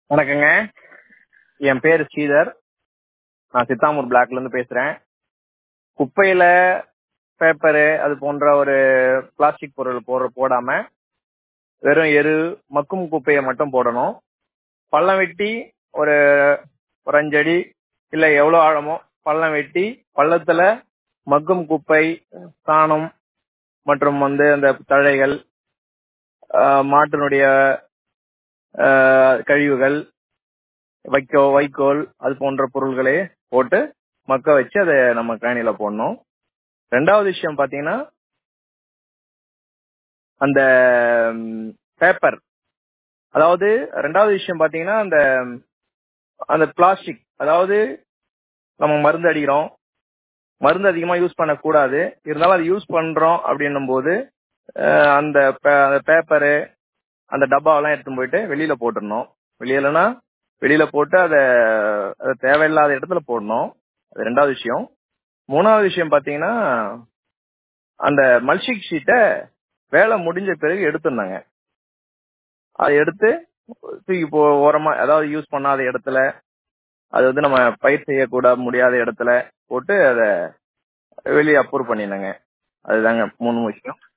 வணக்கங்க என் பேர் ஸ்ரீதர் நான் சித்தாமூர் பிளாக்ல இருந்து பேசுறேன் குப்பையில பேப்பரு அது போன்ற ஒரு பிளாஸ்டிக் பொருள் போடுற போடாம வெறும் எரு மக்கும் குப்பையை மட்டும் போடணும் பள்ளம் வெட்டி ஒரு ஒரு அஞ்சடி இல்லை எவ்வளோ ஆழமோ பள்ளம் வெட்டி பள்ளத்துல மக்கும் குப்பை சாணம் மற்றும் வந்து அந்த தழைகள் ஆஹ் மாட்டினுடைய ஆஹ் கழிவுகள் வைக்கோ வைக்கோல் அது போன்ற பொருள்களே போட்டு மக்க வச்சு அதை நம்ம கேணியில போடணும் ரெண்டாவது விஷயம் பாத்தீங்கன்னா அந்த பேப்பர் அதாவது ரெண்டாவது விஷயம் பாத்தீங்கன்னா அந்த அந்த பிளாஸ்டிக் அதாவது நம்ம மருந்து அடிக்கிறோம் மருந்து அதிகமா யூஸ் பண்ணக்கூடாது இருந்தாலும் அது யூஸ் பண்றோம் அப்படின்னும் போது அஹ் அந்த பே- அந்த பேப்பரு அந்த டப்பாவெல்லாம் எடுத்துன்னு போயிட்டு வெளியில போட்டுடணும் வெளியிலனா வெளியில போட்டு அதை அதை தேவையில்லாத இடத்துல போடணும் அது ரெண்டாவது விஷயம் மூணாவது விஷயம் பாத்தீங்கன்னா அந்த மல்ஷிக் ஷீட்டை வேலை முடிஞ்ச பிறகு எடுத்துருந்தாங்க அதை எடுத்து தூக்கி போ ஓரமா அதாவது யூஸ் பண்ணாத இடத்துல அது வந்து நம்ம பயிர் செய்யக்கூட முடியாத இடத்துல போட்டு அதை வெளியே அப்ரூவ் பண்ணிருந்தாங்க அதுதாங்க மூணு விஷயம்